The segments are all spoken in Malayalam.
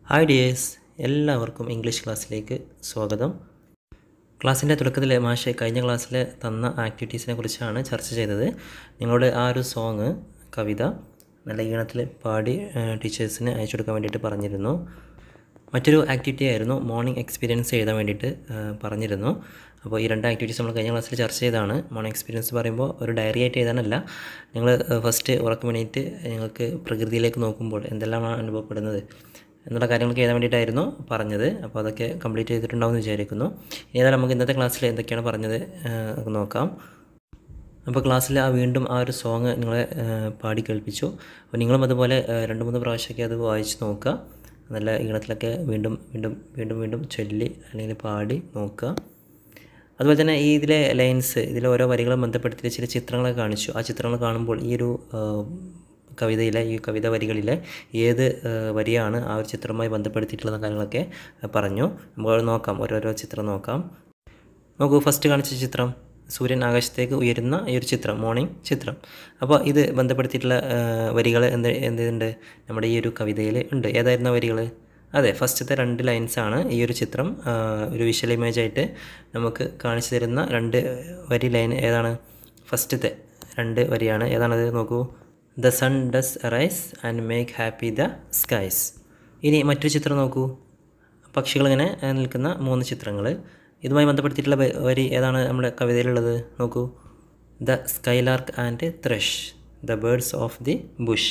ഹായ് ഡിയേഴ്സ് എല്ലാവർക്കും ഇംഗ്ലീഷ് ക്ലാസ്സിലേക്ക് സ്വാഗതം ക്ലാസ്സിൻ്റെ തുടക്കത്തിൽ മാഷെ കഴിഞ്ഞ ക്ലാസ്സിൽ തന്ന ആക്ടിവിറ്റീസിനെ കുറിച്ചാണ് ചർച്ച ചെയ്തത് നിങ്ങളുടെ ആ ഒരു സോങ് കവിത നല്ല ഈണത്തിൽ പാടി ടീച്ചേഴ്സിന് അയച്ചു കൊടുക്കാൻ വേണ്ടിയിട്ട് പറഞ്ഞിരുന്നു മറ്റൊരു ആക്ടിവിറ്റി ആയിരുന്നു മോർണിംഗ് എക്സ്പീരിയൻസ് എഴുതാൻ വേണ്ടിയിട്ട് ആ, പറഞ്ഞിരുന്നു അപ്പോൾ ഈ രണ്ട് ആക്ടിവിറ്റീസ് നമ്മൾ കഴിഞ്ഞ ക്ലാസ്സിൽ ചർച്ച ചെയ്തതാണ് മോർണിംഗ് എക്സ്പീരിയൻസ് പറയുമ്പോൾ ഒരു ഡയറി ആയിട്ട് എഴുതാനല്ല നിങ്ങൾ ഫസ്റ്റ് ഉറക്കം വേണ്ടിയിട്ട് നിങ്ങൾക്ക് പ്രകൃതിയിലേക്ക് നോക്കുമ്പോൾ എന്തെല്ലാമാണ് അനുഭവപ്പെടുന്നത് എന്നുള്ള കാര്യങ്ങളൊക്കെ എഴുതാൻ വേണ്ടിയിട്ടായിരുന്നു പറഞ്ഞത് അപ്പോൾ അതൊക്കെ കംപ്ലീറ്റ് ചെയ്തിട്ടുണ്ടാവും എന്ന് വിചാരിക്കുന്നു ഇനി ഏതായാലും നമുക്ക് ഇന്നത്തെ ക്ലാസ്സിൽ എന്തൊക്കെയാണ് പറഞ്ഞത് ആ, നമുക്ക് നോക്കാം അപ്പോൾ ക്ലാസ്സിൽ ആ വീണ്ടും ആ ഒരു സോങ് നിങ്ങളെ ആ, പാടി കേൾപ്പിച്ചു അപ്പോൾ നിങ്ങളും അതുപോലെ ആ, രണ്ട് മൂന്ന് പ്രാവശ്യമൊക്കെ അത് വായിച്ച് നോക്കുക നല്ല ഈണത്തിലൊക്കെ വീണ്ടും വീണ്ടും വീണ്ടും വീണ്ടും ചൊല്ലി അല്ലെങ്കിൽ പാടി നോക്കുക അതുപോലെ തന്നെ ഈ ഇതിലെ ലൈൻസ് ഇതിലെ ഓരോ വരികളും ബന്ധപ്പെടുത്തി ചില ചിത്രങ്ങളൊക്കെ കാണിച്ചു ആ ചിത്രങ്ങൾ കാണുമ്പോൾ ഈ ഒരു ആ, കവിതയിലെ ഈ കവിത വരികളിലെ ഏത് ആ, വരിയാണ് ആ ഒരു ചിത്രവുമായി ബന്ധപ്പെടുത്തിയിട്ടുള്ള കാര്യങ്ങളൊക്കെ ആ, പറഞ്ഞു നമുക്ക് നോക്കാം ഓരോരോ ചിത്രം നോക്കാം നോക്കൂ ഫസ്റ്റ് കാണിച്ച ചിത്രം സൂര്യൻ ആകാശത്തേക്ക് ഉയരുന്ന ഈ ഒരു ചിത്രം മോർണിംഗ് ചിത്രം അപ്പോൾ ഇത് ബന്ധപ്പെടുത്തിയിട്ടുള്ള വരികൾ എന്ത് എന്തുണ്ട് നമ്മുടെ ഈ ഒരു കവിതയിൽ ഉണ്ട് ഏതായിരുന്ന വരികൾ അതെ ഫസ്റ്റത്തെ രണ്ട് ലൈൻസാണ് ഈ ഒരു ചിത്രം ആ, ഒരു വിഷ്വൽ ഇമേജ് ആയിട്ട് നമുക്ക് കാണിച്ചു തരുന്ന രണ്ട് വരി ലൈൻ ഏതാണ് ഫസ്റ്റത്തെ രണ്ട് വരിയാണ് ഏതാണത് നോക്കൂ the sun does arise and make happy the skies ഇനി മറ്റൊരു ചിത്രം നോക്കൂ പക്ഷികളിങ്ങനെ ഏഹ്, നിൽക്കുന്ന മൂന്ന് ചിത്രങ്ങൾ ഇതുമായി ബന്ധപ്പെടുത്തിയിട്ടുള്ള വ- വരി ഏതാണ് നമ്മുടെ കവിതയിലുള്ളത് നോക്കൂ the skylark and thrush the birds of the bush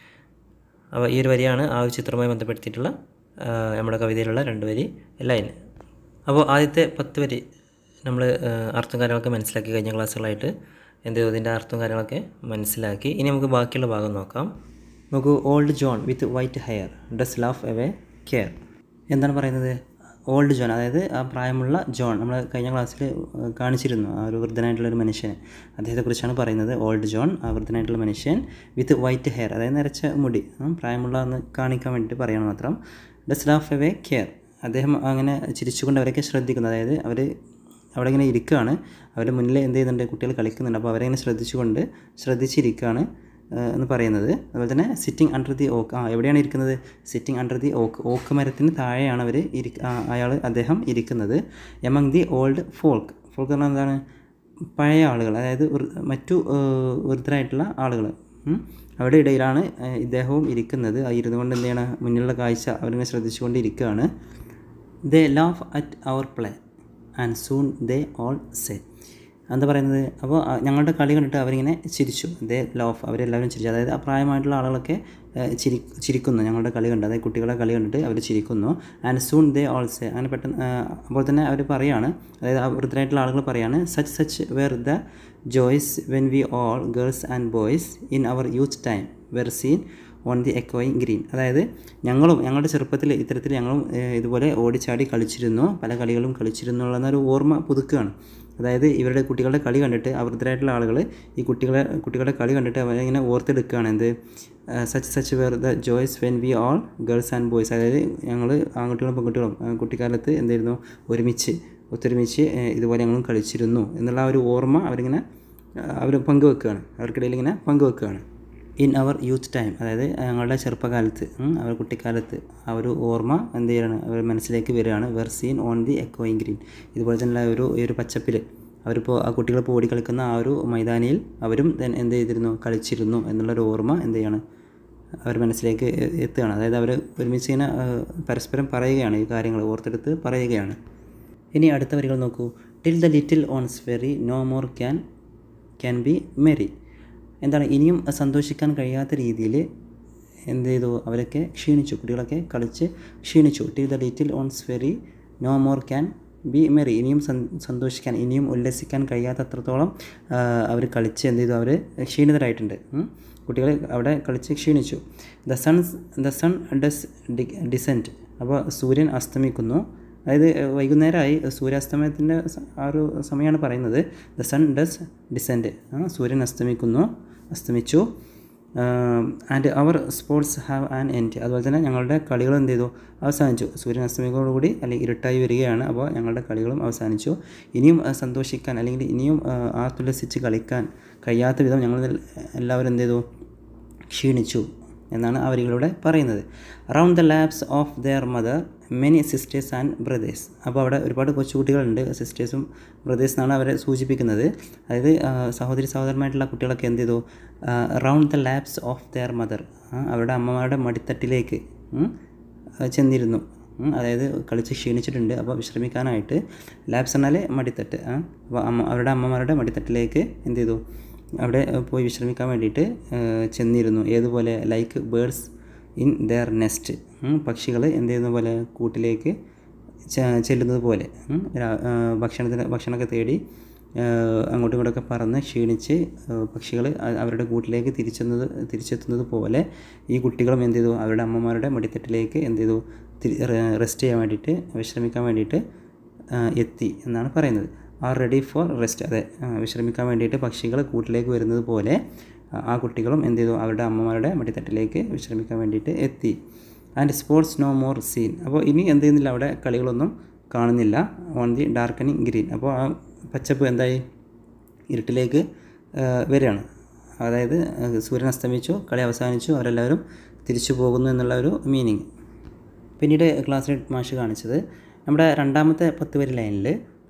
അപ്പോൾ ഈ ഒരു വരിയാണ് ആ ഒരു ചിത്രവുമായി ബന്ധപ്പെടുത്തിയിട്ടുള്ള ആ, നമ്മുടെ കവിതയിലുള്ള രണ്ട് വരി ലൈൻ അപ്പോൾ ആദ്യത്തെ പത്ത് വരി നമ്മൾ അർത്ഥം കാര്യങ്ങളൊക്കെ മനസ്സിലാക്കി കഴിഞ്ഞ ക്ലാസ്സുകളായിട്ട് എന്ത് ചെയ്തു ഇതിൻ്റെ അർത്ഥവും കാര്യങ്ങളൊക്കെ മനസ്സിലാക്കി ഇനി നമുക്ക് ബാക്കിയുള്ള ഭാഗം നോക്കാം നോക്കൂ old John with white hair does laugh away care എന്താണ് പറയുന്നത് ഓൾഡ് ജോൺ അതായത് ആ പ്രായമുള്ള ജോൺ നമ്മൾ കഴിഞ്ഞ ക്ലാസ്സിൽ കാണിച്ചിരുന്നു ആ ഒരു വൃദ്ധനായിട്ടുള്ള ഒരു മനുഷ്യനെ അദ്ദേഹത്തെക്കുറിച്ചാണ് പറയുന്നത് ഓൾഡ് ജോൺ ആ വൃദ്ധനായിട്ടുള്ള മനുഷ്യൻ വിത്ത് വൈറ്റ് ഹെയർ അതായത് നരച്ച മുടി ഉം, പ്രായമുള്ള എന്ന് കാണിക്കാൻ വേണ്ടിയിട്ട് പറയണം മാത്രം ഡസ് ലാഫ് എവേ കെയർ അദ്ദേഹം അങ്ങനെ ചിരിച്ചുകൊണ്ട് അവരൊക്കെ ശ്രദ്ധിക്കുന്നു അതായത് അവർ അവിടെ ഇങ്ങനെ ഇരിക്കുകയാണ് അവരുടെ മുന്നിൽ എന്ത് ചെയ്യുന്നുണ്ട് കുട്ടികൾ കളിക്കുന്നുണ്ട് അപ്പോൾ അവരെ ഇങ്ങനെ ശ്രദ്ധിച്ചുകൊണ്ട് ശ്രദ്ധിച്ചിരിക്കുകയാണ് ആ, എന്ന് പറയുന്നത് അതുപോലെ തന്നെ സിറ്റിംഗ് അണ്ടർ ദി ഓക്ക് ആ എവിടെയാണ് ഇരിക്കുന്നത് sitting under the oak oak മരത്തിന് താഴെയാണ് അവർ ഇരി അയാൾ അദ്ദേഹം ഇരിക്കുന്നത് among the old folk folk പറഞ്ഞാൽ എന്താണ് പഴയ ആളുകൾ അതായത് വൃ- മറ്റു ആ, വൃദ്ധരായിട്ടുള്ള ആളുകൾ ഉം. അവരുടെ ഇടയിലാണ് ആ, ഇദ്ദേഹവും ഇരിക്കുന്നത് ആ ഇരുന്നു കൊണ്ട് എന്ത് ചെയ്യണം മുന്നിലുള്ള കാഴ്ച അവരിങ്ങനെ ശ്രദ്ധിച്ചുകൊണ്ട് ഇരിക്കുകയാണ് they laugh at our play and soon they all say എന്താ പറയുന്നത് അപ്പോൾ ആ, ഞങ്ങളുടെ കളി കണ്ടിട്ട് അവരിങ്ങനെ ചിരിച്ചു ദേ ലാഫ് അവരെല്ലാവരും ചിരിച്ചു അതായത് ആ പ്രായമായിട്ടുള്ള ആളുകളൊക്കെ ആ, ചിരി ചിരിക്കുന്നു ഞങ്ങളുടെ കളി കണ്ട് അതായത് കുട്ടികളെ കളി കണ്ടിട്ട് അവർ ചിരിക്കുന്നു and soon they all say അങ്ങനെ പെട്ടെന്ന് ആ, അപ്പോൾ തന്നെ അവർ പറയാണ് അതായത് ആ വൃദ്ധരായിട്ടുള്ള ആളുകൾ പറയാണ് such such were the joys when we all girls and boys in our youth time were seen on the എക്കോയിങ് ഗ്രീൻ അതായത് ഞങ്ങളും ഞങ്ങളുടെ ചെറുപ്പത്തിൽ ഇത്തരത്തിൽ ഞങ്ങളും ഏഹ്, ഇതുപോലെ ഓടിച്ചാടി കളിച്ചിരുന്നു പല കളികളും കളിച്ചിരുന്നു എന്നൊരു ഓർമ്മ പുതുക്കുകയാണ് അതായത് ഇവരുടെ കുട്ടികളുടെ കളി കണ്ടിട്ട് ആ വൃദ്ധരായിട്ടുള്ള ആളുകൾ ഈ കുട്ടികളെ കുട്ടികളുടെ കളി കണ്ടിട്ട് അവരിങ്ങനെ ഓർത്തെടുക്കുകയാണ് എന്ത് such such were the joys when we all girls and boys അതായത് ഞങ്ങൾ ആൺകുട്ടികളും പെൺകുട്ടികളും ആ, കുട്ടിക്കാലത്ത് എന്തായിരുന്നു ഒരുമിച്ച് ഒത്തൊരുമിച്ച് ഏഹ്, ഇതുപോലെ ഞങ്ങളും കളിച്ചിരുന്നു എന്നുള്ള ആ ഒരു ഓർമ്മ അവരിങ്ങനെ അവർ പങ്കുവെക്കുകയാണ് അവർക്കിടയിൽ ഇങ്ങനെ പങ്കുവെക്കുകയാണ് ഇൻ അവർ യൂത്ത് ടൈം അതായത് ഞങ്ങളുടെ ചെറുപ്പകാലത്ത് ഉം, അവർ കുട്ടിക്കാലത്ത് ആ ഒരു ഓർമ്മ എന്ത് ചെയ്യണം അവർ മനസ്സിലേക്ക് വരികയാണ് വെർ സീൻ ഓൺ ദി എക്കോയിങ് ഗ്രീൻ ഇതുപോലെ തന്നെ ഒരു ഈ ഒരു പച്ചപ്പിൽ അവരിപ്പോൾ ആ കുട്ടികളിപ്പോൾ ഓടി കളിക്കുന്ന ആ ഒരു മൈതാനിയിൽ അവരും then എന്ത് ചെയ്തിരുന്നു കളിച്ചിരുന്നു എന്നുള്ളൊരു ഓർമ്മ എന്ത് ചെയ്യാണ് അവർ മനസ്സിലേക്ക് എ- എത്തുകയാണ് അതായത് അവർ ഒരുമിച്ച് ഇങ്ങനെ ആ, പരസ്പരം പറയുകയാണ് ഈ കാര്യങ്ങൾ ഓർത്തെടുത്ത് പറയുകയാണ് ഇനി അടുത്ത വരികൾ നോക്കൂ till the little ones weary no more can can be merry എന്താണ് ഇനിയും സന്തോഷിക്കാൻ കഴിയാത്ത രീതിയിൽ എന്ത് ചെയ്തു അവരൊക്കെ ക്ഷീണിച്ചു കുട്ടികളൊക്കെ കളിച്ച് ക്ഷീണിച്ചു till the little ones weary no more can be merry ഇനിയും സൻ- സന്തോഷിക്കാൻ ഇനിയും ഉല്ലസിക്കാൻ കഴിയാത്തത്രത്തോളം അവർ കളിച്ച് എന്ത് ചെയ്തു അവർ ക്ഷീണിതരായിട്ടുണ്ട് ഉം. കുട്ടികൾ അവിടെ കളിച്ച് ക്ഷീണിച്ചു the suns the sun does descend അപ്പോൾ സൂര്യൻ അസ്തമിക്കുന്നു അതായത് ഏഹ്, വൈകുന്നേരമായി സൂര്യാസ്തമയത്തിൻ്റെ സ- ആ ഒരു സമയമാണ് പറയുന്നത് ദ സൺ ഡസ് ഡിസെൻറ്റ് സൂര്യൻ അസ്തമിക്കുന്നു അസ്തമിച്ചു and our sports have an end അതുപോലെ തന്നെ ഞങ്ങളുടെ കളികൾ എന്ത് ചെയ്തു അവസാനിച്ചു സൂര്യൻ അസ്തമിക്കുന്നതോടുകൂടി അല്ലെങ്കിൽ ഇരുട്ടായി വരികയാണ് അപ്പോൾ ഞങ്ങളുടെ കളികളും അവസാനിച്ചു ഇനിയും ആ, സന്തോഷിക്കാൻ അല്ലെങ്കിൽ ഇനിയും ആ, ആർത്തുല്ലസിച്ച് കളിക്കാൻ കഴിയാത്ത വിധം ഞങ്ങൾ എല്ലാവരും എന്ത് ചെയ്തു ക്ഷീണിച്ചു എന്നാണ് ആ വരികളിലൂടെ പറയുന്നത് around the laps of their mother many sisters and brothers അപ്പോൾ അവിടെ ഒരുപാട് കൊച്ചുകുട്ടികളുണ്ട് സിസ്റ്റേഴ്സും ബ്രദേഴ്സ് എന്നാണ് അവരെ സൂചിപ്പിക്കുന്നത് അതായത് ആ, സഹോദരി സഹോദരന്മായിട്ടുള്ള കുട്ടികളൊക്കെ എന്ത് ചെയ്തു round the laps of their mother അവരുടെ അമ്മമാരുടെ മടിത്തട്ടിലേക്ക് ഉം, ആ, ചെന്നിരുന്നു ഉം, അതായത് കളിച്ച് ക്ഷീണിച്ചിട്ടുണ്ട് അപ്പോൾ വിശ്രമിക്കാനായിട്ട് ലാബ്സ് എന്നാൽ മടിത്തട്ട് ആ, അപ്പോൾ അമ്മ അവരുടെ അമ്മമാരുടെ മടിത്തട്ടിലേക്ക് എന്ത് ചെയ്തു അവിടെ ഏഹ്, പോയി വിശ്രമിക്കാൻ വേണ്ടിയിട്ട് ചെന്നിരുന്നു ഏതുപോലെ like birds in their nest പക്ഷികൾ എന്ത് ചെയ്യുന്ന പോലെ കൂട്ടിലേക്ക് ചെ- ചെല്ലുന്നത് പോലെ ഉം, രാ- ആ, ഭക്ഷണത്തിന് ഭക്ഷണമൊക്കെ തേടി ആ, അങ്ങോട്ടും ഇങ്ങോട്ടൊക്കെ പറന്ന് ക്ഷീണിച്ച് പക്ഷികൾ അവരുടെ കൂട്ടിലേക്ക് തിരിച്ചെന്നത് തിരിച്ചെത്തുന്നത് പോലെ ഈ കുട്ടികളും എന്ത് ചെയ്തു അവരുടെ അമ്മമാരുടെ മടിത്തട്ടിലേക്ക് എന്ത് ചെയ്തു റെസ്റ്റ് ചെയ്യാൻ വേണ്ടിയിട്ട് വിശ്രമിക്കാൻ വേണ്ടിയിട്ട് ആ, എത്തി എന്നാണ് പറയുന്നത് ആർ റെഡി ഫോർ റെസ്റ്റ് അതെ ആ, വിശ്രമിക്കാൻ വേണ്ടിയിട്ട് പക്ഷികൾ കൂട്ടിലേക്ക് വരുന്നത് പോലെ ആ, ആ കുട്ടികളും എന്ത് ചെയ്തു അവരുടെ അമ്മമാരുടെ മടിത്തട്ടിലേക്ക് വിശ്രമിക്കാൻ വേണ്ടിയിട്ട് എത്തി and sports no more seen അപ്പോൾ ഇനി എന്ത് ചെയ്യുന്നില്ല അവിടെ കളികളൊന്നും കാണുന്നില്ല ഓൺ ദി ഡാർക്കനിങ് ഗ്രീൻ അപ്പോൾ ആ പച്ചപ്പ് എന്തായി ഇരുട്ടിലേക്ക് ആ, വരികയാണ് അതായത് ആ, സൂര്യൻ അസ്തമിച്ചു കളി അവസാനിച്ചു അവരെല്ലാവരും തിരിച്ചു പോകുന്നു എന്നുള്ള ഒരു മീനിങ് പിന്നീട് ക്ലാസ്സിൽ മാഷ് കാണിച്ചത് നമ്മുടെ രണ്ടാമത്തെ പത്ത് വരി ലൈനിൽ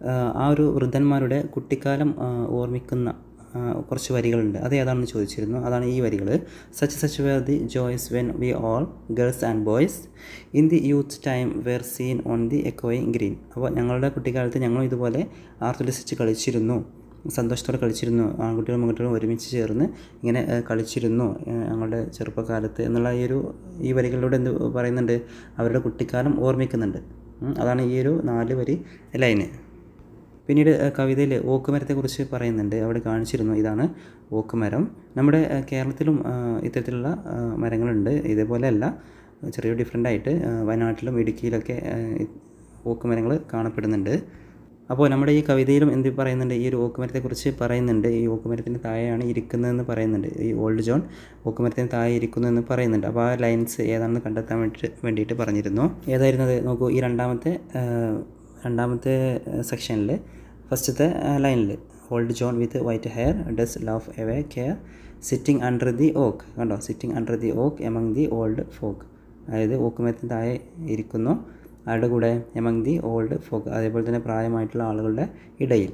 ആ ഒരു വൃദ്ധന്മാരുടെ കുട്ടിക്കാലം ആ, ഓർമ്മിക്കുന്ന ആ, കുറച്ച് വരികളുണ്ട് അത് ഏതാണെന്ന് ചോദിച്ചിരുന്നു അതാണ് ഈ വരികൾ such such were the joys when we all girls and boys in the youth time were seen on the എക്കോയിങ് ഗ്രീൻ അപ്പോൾ ഞങ്ങളുടെ കുട്ടിക്കാലത്ത് ഞങ്ങൾ ഇതുപോലെ ആർത്തുലസിച്ച് കളിച്ചിരുന്നു സന്തോഷത്തോടെ കളിച്ചിരുന്നു ആൺകുട്ടികളും പെൺകുട്ടികളും ഒരുമിച്ച് ചേർന്ന് ഇങ്ങനെ ഏഹ്, കളിച്ചിരുന്നു ഏഹ്, ഞങ്ങളുടെ ചെറുപ്പകാലത്ത് എന്നുള്ള ഈ ഒരു ഈ വരികളിലൂടെ എന്ത് പറയുന്നുണ്ട് അവരുടെ കുട്ടിക്കാലം ഓർമ്മിക്കുന്നുണ്ട് ഉം, അതാണ് ഈ ഒരു നാല് വരി ലൈന് പിന്നീട് കവിതയിൽ ഓക്കുമരത്തെക്കുറിച്ച് പറയുന്നുണ്ട് അവിടെ കാണിച്ചിരുന്നു ഇതാണ് ഓക്കുമരം നമ്മുടെ ഏഹ്, കേരളത്തിലും ഏഹ്, ഇത്തരത്തിലുള്ള ഏഹ്, മരങ്ങളുണ്ട് ഇതേപോലെയല്ല ചെറിയ ഡിഫറെൻ്റ് ആയിട്ട് ഏഹ്, വയനാട്ടിലും ഇടുക്കിയിലൊക്കെ ഏഹ്, ഓക്കുമരങ്ങൾ കാണപ്പെടുന്നുണ്ട് അപ്പോൾ നമ്മുടെ ഈ കവിതയിലും എന്ത് പറയുന്നുണ്ട് ഈ ഒരു ഓക്കുമരത്തെക്കുറിച്ച് പറയുന്നുണ്ട് ഈ ഓക്കുമരത്തിൻ്റെ താഴെയാണ് ഇരിക്കുന്നതെന്ന് പറയുന്നുണ്ട് ഈ ഓൾഡ് ജോൺ ഓക്കുമരത്തിന് താഴെ ഇരിക്കുന്നു എന്ന് പറയുന്നുണ്ട് അപ്പോൾ ആ ലൈൻസ് ഏതാണെന്ന് കണ്ടെത്താൻ വേണ്ടിയിട്ട് വേണ്ടിയിട്ട് പറഞ്ഞിരുന്നു ഏതായിരുന്നത് നോക്കൂ ഈ രണ്ടാമത്തെ ആ, രണ്ടാമത്തെ സെക്ഷനിൽ ഫസ്റ്റത്തെ ലൈനിൽ old John with white hair does love away care sitting under the oak കണ്ടോ sitting under the oak among the old folk അതായത് ഓക്കുമരത്തിന് താഴെ ഇരിക്കുന്നു ആരുടെ കൂടെ എമംഗ് ദി ഓൾഡ് ഫോക്ക് അതേപോലെ തന്നെ പ്രായമായിട്ടുള്ള ആളുകളുടെ ഇടയിൽ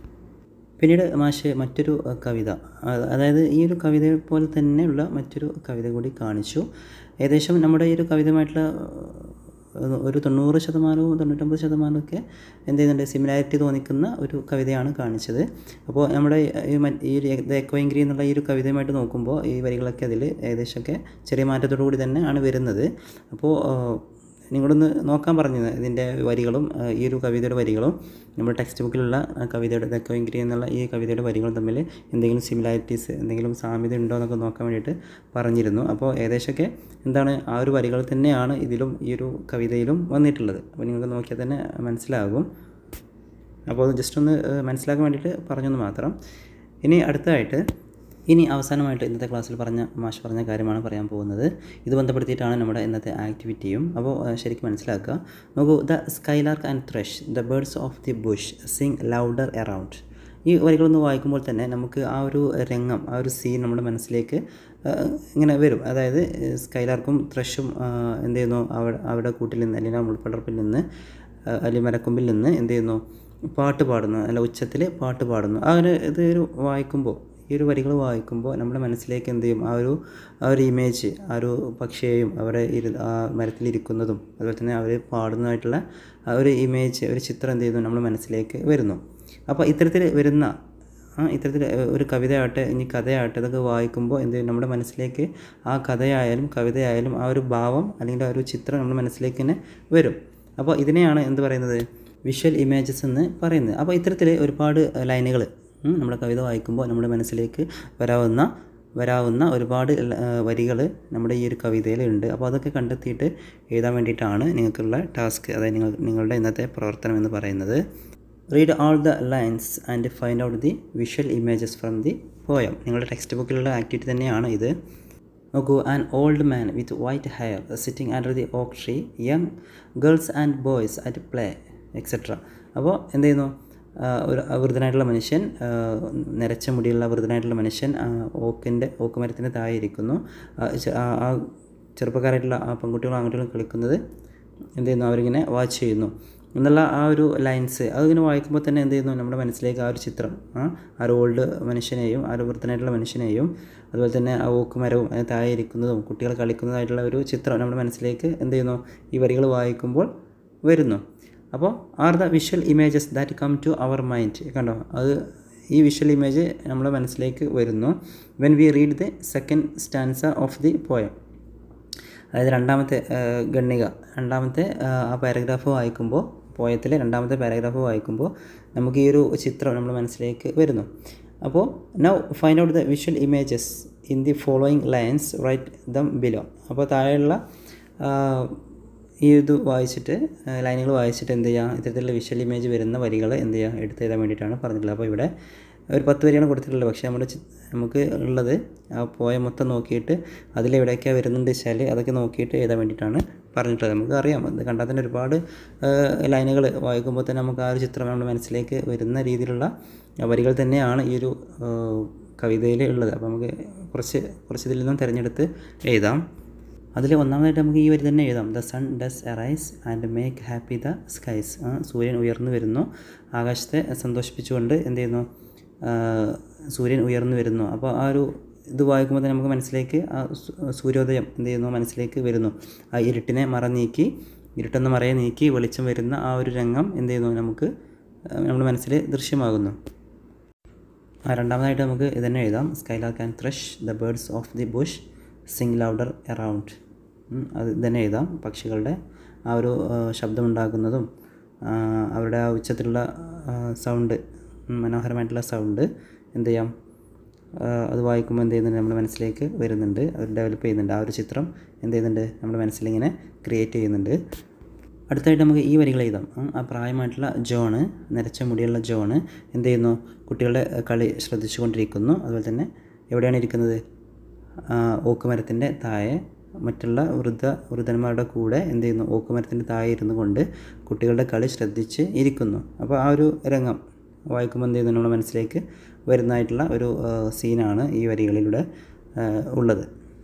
പിന്നീട് മാഷ് മറ്റൊരു അഹ്, കവിത അത് അതായത് ഈ ഒരു കവിതയെ പോലെ തന്നെയുള്ള മറ്റൊരു കവിത കൂടി കാണിച്ചു ഏകദേശം നമ്മുടെ ഈ ഒരു കവിതയുമായിട്ടുള്ള അഹ്, ഒരു തൊണ്ണൂറ് ശതമാനവും തൊണ്ണൂറ്റൊമ്പത് ശതമാനവും ഒക്കെ എന്ത് ചെയ്യുന്നുണ്ട് സിമിലാരിറ്റി തോന്നിക്കുന്ന ഒരു കവിതയാണ് കാണിച്ചത് അപ്പോൾ നമ്മുടെ ഈ മറ്റ് ഈ ഒരു ദ എക്കോയിങ്ക്രി എന്നുള്ള ഈ ഒരു കവിതയുമായിട്ട് നോക്കുമ്പോൾ ഈ വരികളൊക്കെ അതിൽ ഏകദേശമൊക്കെ ചെറിയ മാറ്റത്തോടു കൂടി തന്നെ ആണ് വരുന്നത് അപ്പോൾ ആഹ്, നിങ്ങളൊന്ന് നോക്കാൻ പറഞ്ഞത് ഇതിൻ്റെ വരികളും ആ, ഈ ഒരു കവിതയുടെ വരികളും നമ്മുടെ ടെക്സ്റ്റ് ബുക്കിലുള്ള ആ കവിതയുടെ ദക്കോയിങ്കിരി എന്നുള്ള ഈ കവിതയുടെ വരികളും തമ്മിൽ എന്തെങ്കിലും സിമിലാരിറ്റീസ് എന്തെങ്കിലും സാമ്യത ഉണ്ടോ എന്നൊക്കെ നോക്കാൻ വേണ്ടിയിട്ട് പറഞ്ഞിരുന്നു അപ്പോൾ ഏകദേശമൊക്കെ എന്താണ് ആ ഒരു വരികൾ തന്നെയാണ് ഇതിലും ഈ ഒരു കവിതയിലും വന്നിട്ടുള്ളത് അപ്പോൾ നിങ്ങൾക്ക് നോക്കിയാൽ തന്നെ മനസ്സിലാകും അപ്പോൾ അത് ജസ്റ്റ് ഒന്ന് ഏഹ്, മനസ്സിലാക്കാൻ വേണ്ടിയിട്ട് പറഞ്ഞെന്ന് മാത്രം ഇനി അടുത്തതായിട്ട് ഇനി അവസാനമായിട്ട് ഇന്നത്തെ ക്ലാസ്സിൽ പറഞ്ഞ മാഷ് പറഞ്ഞ കാര്യമാണ് പറയാൻ പോകുന്നത് ഇത് ബന്ധപ്പെടുത്തിയിട്ടാണ് നമ്മുടെ ഇന്നത്തെ ആക്ടിവിറ്റിയും അപ്പോൾ ഏഹ്, ശരിക്കും മനസ്സിലാക്കുക നോക്കൂ the skylark and thrush the birds of the bush sing louder around ഈ വരികളൊന്ന് വായിക്കുമ്പോൾ തന്നെ നമുക്ക് ആ ഒരു രംഗം ആ ഒരു സീൻ നമ്മുടെ മനസ്സിലേക്ക് ആ, ഇങ്ങനെ വരും അതായത് സ്കൈലാർക്കും ത്രഷും എന്ത് ചെയ്യുന്നു അവിടെ അവിടെ കൂട്ടിൽ നിന്ന് അല്ലെങ്കിൽ ആ മുൾപ്പടർപ്പിൽ നിന്ന് ആ, അല്ലെങ്കിൽ മരക്കൊമ്പിൽ നിന്ന് എന്ത് ചെയ്യുന്നു പാട്ട് പാടുന്നു അല്ല ഉച്ചത്തിൽ പാട്ട് പാടുന്നു ആ ഒരു ഇത് ഒരു വായിക്കുമ്പോൾ ഈ ഒരു വരികൾ വായിക്കുമ്പോൾ നമ്മുടെ മനസ്സിലേക്ക് എന്ത് ചെയ്യും ആ ഒരു ആ ഒരു ഇമേജ് ആ ഒരു പക്ഷിയെയും അവിടെ ഇരു ആ മരത്തിലിരിക്കുന്നതും അതുപോലെ തന്നെ അവർ പാടുന്നതായിട്ടുള്ള ആ ഒരു ഇമേജ് ഒരു ചിത്രം എന്ത് ചെയ്യുന്നു നമ്മുടെ മനസ്സിലേക്ക് വരുന്നു അപ്പോൾ ഇത്തരത്തിൽ വരുന്ന ആ ഇത്തരത്തിൽ ഒരു കവിതയാവട്ടെ ഇനി കഥയാവട്ടെ ഇതൊക്കെ വായിക്കുമ്പോൾ എന്ത് ചെയ്യും നമ്മുടെ മനസ്സിലേക്ക് ആ കഥയായാലും കവിതയായാലും ആ ഒരു ഭാവം അല്ലെങ്കിൽ ആ ഒരു ചിത്രം നമ്മുടെ മനസ്സിലേക്ക് തന്നെ വരും അപ്പോൾ ഇതിനെയാണ് എന്ത് പറയുന്നത് വിഷ്വൽ ഇമേജസ് എന്ന് പറയുന്നത് അപ്പോൾ ഇത്തരത്തിൽ ഒരുപാട് ലൈനുകൾ നമ്മുടെ കവിത വായിക്കുമ്പോൾ നമ്മുടെ മനസ്സിലേക്ക് വരാവുന്ന വരാവുന്ന ഒരുപാട് വരികൾ നമ്മുടെ ഈ ഒരു കവിതയിലുണ്ട് അപ്പോൾ അതൊക്കെ കണ്ടെത്തിയിട്ട് എഴുതാൻ വേണ്ടിയിട്ടാണ് നിങ്ങൾക്കുള്ള ടാസ്ക് അതായത് നിങ്ങൾ നിങ്ങളുടെ ഇന്നത്തെ പ്രവർത്തനം എന്ന് പറയുന്നത് read all the lines and find out the visual images from the poem നിങ്ങളുടെ ടെക്സ്റ്റ് ബുക്കിലുള്ള ആക്ടിവിറ്റി തന്നെയാണ് ഇത് നോക്കൂ an old man with white hair sitting under the oak tree young girls and boys at play etcetera അപ്പോൾ എന്ത് ചെയ്യുന്നു ആ, ഒരു വൃദ്ധനായിട്ടുള്ള മനുഷ്യൻ ആ, നിരച്ച മുടിയുള്ള വൃദ്ധനായിട്ടുള്ള മനുഷ്യൻ ആ, ഓക്കിൻ്റെ ഓക്ക് മരത്തിൻ്റെ താഴെ ഇരിക്കുന്നു ആ, ചെ- ആ ആ ചെറുപ്പക്കാരായിട്ടുള്ള ആ പെൺകുട്ടികളും ആൺകുട്ടികളും കളിക്കുന്നത് എന്ത് ചെയ്യുന്നു അവരിങ്ങനെ വാച്ച് ചെയ്യുന്നു എന്നുള്ള ആ ഒരു ലൈൻസ് അതിങ്ങനെ വായിക്കുമ്പോൾ തന്നെ എന്ത് ചെയ്യുന്നു നമ്മുടെ മനസ്സിലേക്ക് ആ ഒരു ചിത്രം ആ ആ ഒരു ഓൾഡ് മനുഷ്യനെയും ആ ഒരു വൃദ്ധനായിട്ടുള്ള മനുഷ്യനെയും അതുപോലെ തന്നെ ആ ഓക്കുമരവും അതിന് താഴെ ഇരിക്കുന്നതും കുട്ടികൾ കളിക്കുന്നതായിട്ടുള്ള ഒരു ചിത്രം നമ്മുടെ മനസ്സിലേക്ക് എന്ത് ചെയ്യുന്നു ഈ വരികൾ വായിക്കുമ്പോൾ വരുന്നു അപ്പോൾ are the visual images that come to our mind കണ്ടോ അത് ഈ വിഷ്വൽ ഇമേജ് നമ്മുടെ മനസ്സിലേക്ക് വരുന്നു when we read the second stanza of the poem അതായത് രണ്ടാമത്തെ ആ, ഗണ്ണിക രണ്ടാമത്തെ ആ, ആ പാരഗ്രാഫ് വായിക്കുമ്പോൾ പോയത്തിലെ രണ്ടാമത്തെ പാരഗ്രാഫ് വായിക്കുമ്പോൾ നമുക്ക് ഈ ഒരു ചിത്രം നമ്മുടെ മനസ്സിലേക്ക് വരുന്നു അപ്പോൾ now find out the visual images in the following lines write them below അപ്പോൾ താഴെയുള്ള ആ, ഈ ഇത് വായിച്ചിട്ട് ലൈനുകൾ വായിച്ചിട്ട് എന്ത് ചെയ്യുക ഇത്തരത്തിലുള്ള വിഷ്വൽ ഇമേജ് വരുന്ന വരികൾ എന്ത് ചെയ്യുക എടുത്ത് എഴുതാൻ വേണ്ടിയിട്ടാണ് പറഞ്ഞിട്ടുള്ളത് അപ്പോൾ ഇവിടെ ഒരു പത്ത് വരിയാണ് കൊടുത്തിട്ടുള്ളത് പക്ഷേ നമ്മുടെ ചി- നമുക്ക് ഉള്ളത് ആ പോയ മൊത്തം നോക്കിയിട്ട് അതിലെവിടെയൊക്കെയാണ് വരുന്നുണ്ട് വെച്ചാൽ അതൊക്കെ നോക്കിയിട്ട് എഴുതാൻ വേണ്ടിയിട്ടാണ് പറഞ്ഞിട്ടുള്ളത് നമുക്ക് അറിയാം അത് കണ്ടാൽ തന്നെ ഒരുപാട് ലൈനുകൾ വായിക്കുമ്പോൾ തന്നെ നമുക്ക് ആ ഒരു ചിത്രം നമ്മുടെ മനസ്സിലേക്ക് വരുന്ന രീതിയിലുള്ള വരികൾ തന്നെയാണ് ഈ ഒരു കവിതയിൽ ഉള്ളത് അപ്പോൾ നമുക്ക് കുറച്ച് കുറച്ച് ഇതിൽ നിന്നും തിരഞ്ഞെടുത്ത് എഴുതാം അതിൽ ഒന്നാമതായിട്ട് നമുക്ക് ഈ വരി തന്നെ എഴുതാം the sun does arise and make happy the skies സൂര്യൻ ഉയർന്നു വരുന്നു ആകാശത്തെ സന്തോഷിപ്പിച്ചുകൊണ്ട് എന്ത് ചെയ്യുന്നു ആ, സൂര്യൻ ഉയർന്നു വരുന്നു അപ്പോൾ ആ ഒരു ഇത് വായിക്കുമ്പോൾ തന്നെ നമുക്ക് മനസ്സിലേക്ക് ആ സു- സൂര്യോദയം എന്ത് ചെയ്യുന്നു മനസ്സിലേക്ക് വരുന്നു ആ ഇരുട്ടിനെ മറ നീക്കി ഇരുട്ടെന്ന മറയെ നീക്കി വെളിച്ചം വരുന്ന ആ ഒരു രംഗം എന്ത് ചെയ്യുന്നു നമുക്ക് ആ, നമ്മുടെ മനസ്സിൽ ദൃശ്യമാകുന്നു ആ രണ്ടാമതായിട്ട് നമുക്ക് ഇതന്നെ എഴുതാം skylark and thrush the birds of the bush sing louder around അത് തന്നെ എഴുതാം പക്ഷികളുടെ ആ ഒരു ആ, ശബ്ദമുണ്ടാക്കുന്നതും ആ, അവരുടെ ആ ഉച്ചത്തിലുള്ള സൗണ്ട് മനോഹരമായിട്ടുള്ള സൗണ്ട് എന്ത് ചെയ്യാം ആ, അത് വായിക്കുമ്പോൾ എന്ത് ചെയ്യുന്നുണ്ട് നമ്മുടെ മനസ്സിലേക്ക് വരുന്നുണ്ട് അത് ഡെവലപ്പ് ചെയ്യുന്നുണ്ട് ആ ഒരു ചിത്രം എന്ത് ചെയ്യുന്നുണ്ട് നമ്മുടെ മനസ്സിലിങ്ങനെ ക്രിയേറ്റ് ചെയ്യുന്നുണ്ട് അടുത്തായിട്ട് നമുക്ക് ഈ വരികൾ എഴുതാം ഉം, ആ പ്രായമായിട്ടുള്ള ജോണ് നരച്ച മുടിയുള്ള ജോണ് എന്ത് ചെയ്യുന്നു കുട്ടികളുടെ അഹ്, കളി ശ്രദ്ധിച്ചുകൊണ്ടിരിക്കുന്നു അതുപോലെ തന്നെ എവിടെയാണ് ഇരിക്കുന്നത് ആ, ഓക്കുമരത്തിൻ്റെ താഴെ മറ്റുള്ള വൃദ്ധ വൃദ്ധന്മാരുടെ കൂടെ എന്ത് ചെയ്യുന്നു ഓക്കുമരത്തിൻ്റെ താഴെ ഇരുന്നു കൊണ്ട് കുട്ടികളുടെ കളി ശ്രദ്ധിച്ച് ഇരിക്കുന്നു അപ്പോൾ ആ ഒരു രംഗം വായിക്കുമ്പോൾ എന്ത് ചെയ്യുന്നു നമ്മുടെ മനസ്സിലേക്ക് വരുന്നതായിട്ടുള്ള ഒരു ആ, സീനാണ് ഈ വരികളിലൂടെ ആ, ഉള്ളത്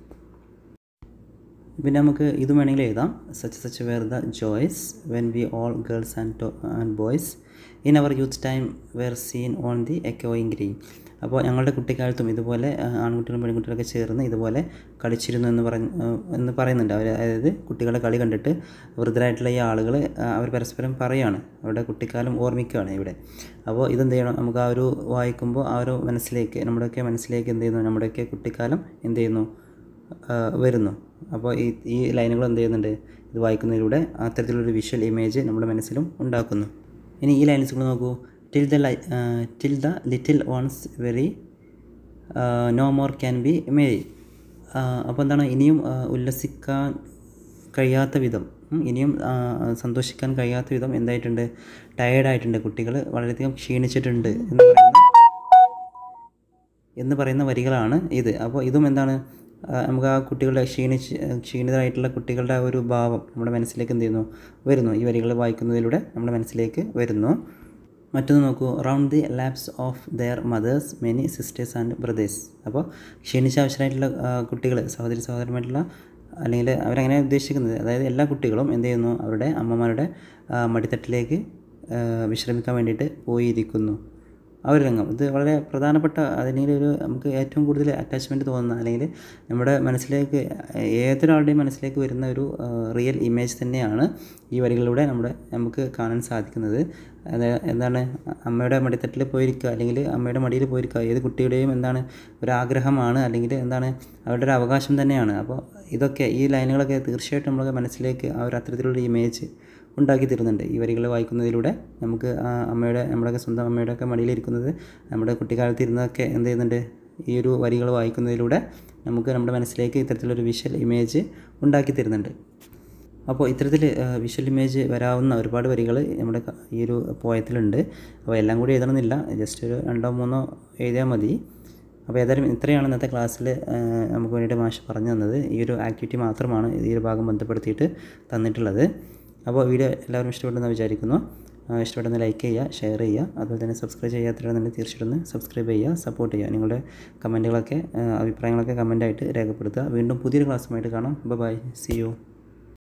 പിന്നെ നമുക്ക് ഇത് വേണമെങ്കിൽ എഴുതാം such such were the joys when we all girls and and boys in our youth time were seen on the എക്കോയിങ് ഗ്രീൻ അപ്പോൾ ഞങ്ങളുടെ കുട്ടിക്കാലത്തും ഇതുപോലെ ആ, ആൺകുട്ടികളും പെൺകുട്ടികളൊക്കെ ചേർന്ന് ഇതുപോലെ കളിച്ചിരുന്നു എന്ന് പറഞ്ഞ് ആ, എന്ന് പറയുന്നുണ്ട് അവർ അതായത് കുട്ടികളുടെ കളി കണ്ടിട്ട് വൃദ്ധരായിട്ടുള്ള ഈ ആളുകൾ അവർ പരസ്പരം പറയാണ് അവരുടെ കുട്ടിക്കാലം ഓർമ്മിക്കുകയാണ് ഇവിടെ അപ്പോൾ ഇതെന്ത് ചെയ്യണം നമുക്ക് ആ ഒരു വായിക്കുമ്പോൾ ആ ഒരു മനസ്സിലേക്ക് നമ്മുടെയൊക്കെ മനസ്സിലേക്ക് എന്ത് ചെയ്യുന്നു നമ്മുടെയൊക്കെ കുട്ടിക്കാലം എന്ത് ചെയ്യുന്നു ആ, വരുന്നു അപ്പോൾ ഈ ഈ ലൈനുകൾ എന്ത് ചെയ്യുന്നുണ്ട് ഇത് വായിക്കുന്നതിലൂടെ അത്തരത്തിലൊരു വിഷ്വൽ ഇമേജ് നമ്മുടെ മനസ്സിലും ഉണ്ടാക്കുന്നു ഇനി ഈ ലൈൻസുകൾ നോക്കൂ till the li till the little ones weary no more can be merry അപ്പോൾ എന്താണ് ഇനിയും ആ, ഉല്ലസിക്കാൻ കഴിയാത്ത വിധം ഉം, ഇനിയും ആ, സന്തോഷിക്കാൻ കഴിയാത്ത വിധം എന്തായിട്ടുണ്ട് ടയേർഡായിട്ടുണ്ട് കുട്ടികൾ വളരെയധികം ക്ഷീണിച്ചിട്ടുണ്ട് എന്ന് പറയുന്ന എന്ന് പറയുന്ന വരികളാണ് ഇത് അപ്പോൾ ഇതും എന്താണ് ആ, നമുക്ക് ആ കുട്ടികളുടെ ക്ഷീണിച്ച് ക്ഷീണിതരായിട്ടുള്ള കുട്ടികളുടെ ആ ഒരു ഭാവം നമ്മുടെ മനസ്സിലേക്ക് എന്ത് ചെയ്യുന്നു വരുന്നു ഈ വരികൾ വായിക്കുന്നതിലൂടെ നമ്മുടെ മനസ്സിലേക്ക് വരുന്നു മറ്റൊന്ന് നോക്കൂ round the laps of their mothers many sisters and brothers അപ്പോൾ ക്ഷീണിച്ച ആവശ്യമായിട്ടുള്ള കുട്ടികൾ സഹോദരി സഹോദരന്മാരുള്ള അല്ലെങ്കിൽ അവരങ്ങനെ ഉദ്ദേശിക്കുന്നത് അതായത് എല്ലാ കുട്ടികളും എന്ത് ചെയ്യുന്നു അവരുടെ അമ്മമാരുടെ ആ, മടിത്തട്ടിലേക്ക് ആ, വിശ്രമിക്കാൻ വേണ്ടിയിട്ട് പോയിരിക്കുന്നു ആ ഒരു രംഗം ഇത് വളരെ പ്രധാനപ്പെട്ട അല്ലെങ്കിൽ ഒരു നമുക്ക് ഏറ്റവും കൂടുതൽ അറ്റാച്ച്മെൻറ്റ് തോന്നുന്ന അല്ലെങ്കിൽ നമ്മുടെ മനസ്സിലേക്ക് ഏതൊരാളുടെയും മനസ്സിലേക്ക് വരുന്ന ഒരു റിയൽ ഇമേജ് തന്നെയാണ് ഈ വരികളിലൂടെ നമ്മുടെ നമുക്ക് കാണാൻ സാധിക്കുന്നത് അത് എന്താണ് അമ്മയുടെ മടിത്തട്ടിൽ പോയിരിക്കുക അല്ലെങ്കിൽ അമ്മയുടെ മടിയിൽ പോയിരിക്കുക ഏത് കുട്ടിയുടെയും എന്താണ് ഒരു ആഗ്രഹമാണ് അല്ലെങ്കിൽ എന്താണ് അവരുടെ ഒരു അവകാശം തന്നെയാണ് അപ്പോൾ ഇതൊക്കെ ഈ ലൈനുകളൊക്കെ തീർച്ചയായിട്ടും നമ്മുടെ മനസ്സിലേക്ക് ആ ഒരു അത്തരത്തിലുള്ള ഇമേജ് ഉണ്ടാക്കി തരുന്നുണ്ട് ഈ വരികൾ വായിക്കുന്നതിലൂടെ നമുക്ക് ആ അമ്മയുടെ നമ്മുടെയൊക്കെ സ്വന്തം അമ്മയുടെയൊക്കെ മടിയിലിരിക്കുന്നത് നമ്മുടെ കുട്ടിക്കാലത്ത് ഇരുന്നതൊക്കെ എന്ത് ചെയ്യുന്നുണ്ട് ഈ ഒരു വരികൾ വായിക്കുന്നതിലൂടെ നമുക്ക് നമ്മുടെ മനസ്സിലേക്ക് ഇത്തരത്തിലൊരു വിഷ്വൽ ഇമേജ് ഉണ്ടാക്കി തരുന്നുണ്ട് അപ്പോൾ ഇത്തരത്തിൽ വിഷ്വൽ ഇമേജ് വരാവുന്ന ഒരുപാട് വരികൾ നമ്മുടെ ക- ഈ ഒരു പോയത്തിലുണ്ട് അപ്പോൾ എല്ലാം കൂടി എഴുതണമെന്നില്ല ജസ്റ്റ് ഒരു രണ്ടോ മൂന്നോ എഴുതിയാൽ മതി അപ്പോൾ ഏതായാലും ഇത്രയാണ് ഇന്നത്തെ ക്ലാസ്സിൽ നമുക്ക് വേണ്ടിയിട്ട് മാഷ് പറഞ്ഞു തന്നത് ഈ ഒരു ആക്ടിവിറ്റി മാത്രമാണ് ഈ ഒരു ഭാഗം ബന്ധപ്പെടുത്തിയിട്ട് തന്നിട്ടുള്ളത് അപ്പോൾ വീഡിയോ എല്ലാവരും ഇഷ്ടപ്പെട്ടെന്ന് വിചാരിക്കുന്നു ഇഷ്ടപ്പെട്ടെന്ന് ലൈക്ക് ചെയ്യുക ഷെയർ ചെയ്യുക അതുപോലെ തന്നെ സബ്സ്ക്രൈബ് ചെയ്യാത്തവരാണെന്നുണ്ടെങ്കിൽ തീർച്ചയായിട്ടും ഒന്ന് സബ്സ്ക്രൈബ് ചെയ്യുക സപ്പോർട്ട് ചെയ്യുക നിങ്ങളുടെ കമൻറ്റുകളൊക്കെ അഭിപ്രായങ്ങളൊക്കെ കമൻറ്റായിട്ട് രേഖപ്പെടുത്തുക വീണ്ടും പുതിയൊരു ക്ലാസ്സുമായിട്ട് കാണാം ബൈ സി യു